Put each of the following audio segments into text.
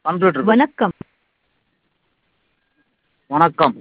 computer வணக்கம் வணக்கம்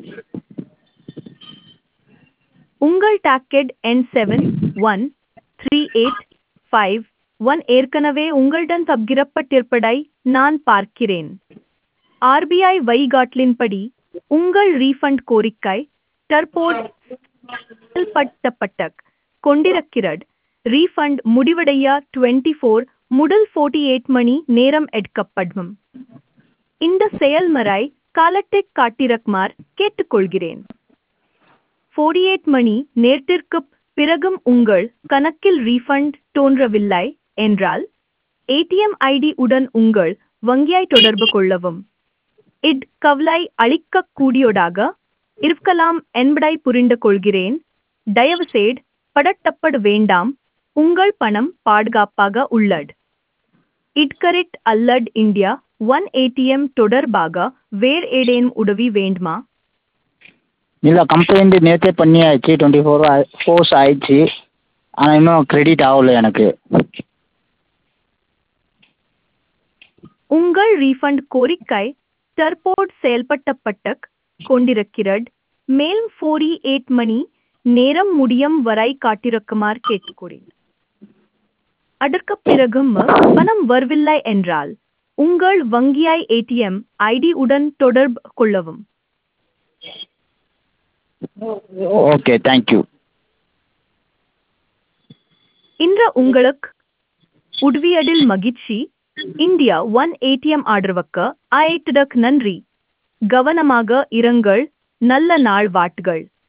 உங்கள் டாக்கெட் எண் seven one three eight five one ஏற்கனவே உங்களுடன் பகிரப்பட்டிருப்பதை நான் பார்க்கிறேன் ஆர்பிஐ வழிகாட்டலின்படி உங்கள் ரீஃபண்ட் கோரிக்கை தற்போது செயல்படுத்தப்பட்ட கொண்டிருக்கிறது ரீஃபண்ட் முடிவடைய டுவெண்ட்டி ஃபோர் முதல் ஃபோர்ட்டி எயிட் மணி நேரம் எடுக்கப்படும் இந்த செயல்முறை காலத்தை காட்டிரக்குமார் கேட்டுக்கொள்கிறேன் ஃபோர்ட்டி எயிட் மணி நேரத்திற்குப் பிறகும் உங்கள் கணக்கில் ரீஃபண்ட் தோன்றவில்லை என்றால் ஏடிஎம் ஐடி உடன் உங்கள் வங்கியை தொடர்பு கொள்ளவும் இட் கவலை அளிக்கக்கூடியதாக இருக்கலாம் என்பதை புரிந்து கொள்கிறேன் தயவுசெய்து படட்டப்பட வேண்டாம் உங்கள் பணம் பாதுகாப்பாக உள்ளது இட்கரெக்ட் அல்லட் இந்தியா ஒன் ஏடிஎம் தொடர்பாக வேறு ஏதேனும் உதவி வேண்டுமா இல்லை கம்ப்ளைண்ட் நேற்றே பண்ணியாச்சு டுவெண்ட்டி ஃபோர் ஃபோர்ஸ் ஆயிடுச்சு ஆனால் இன்னும் கிரெடிட் ஆகல எனக்கு உங்கள் ரீஃபண்ட் கோரிக்கை தற்போது செயல்படுத்தப்பட்டு கொண்டிருக்கிறது மேலும் ஃபோர்டி எயிட் மணி நேரம் முடியும் வரை காட்டிருக்குமாறு கேட்டுக்கொள்கிறேன் அதற்கு பிறகும் பணம் வரவில்லை என்றால் உங்கள் வங்கியை ஏடிஎம் ஐடி உடன் தொடர்பு கொள்ளவும் ஓகே தேங்க்யூ இன்று உங்களுக்கு உதவியதில் மகிழ்ச்சி இந்தியா ஒன் ஏடிஎம் ஆதரவுக்கு அழைத்ததற்கு நன்றி கவனமாக இருங்கள் நல்ல நாள் வாட்டுகள்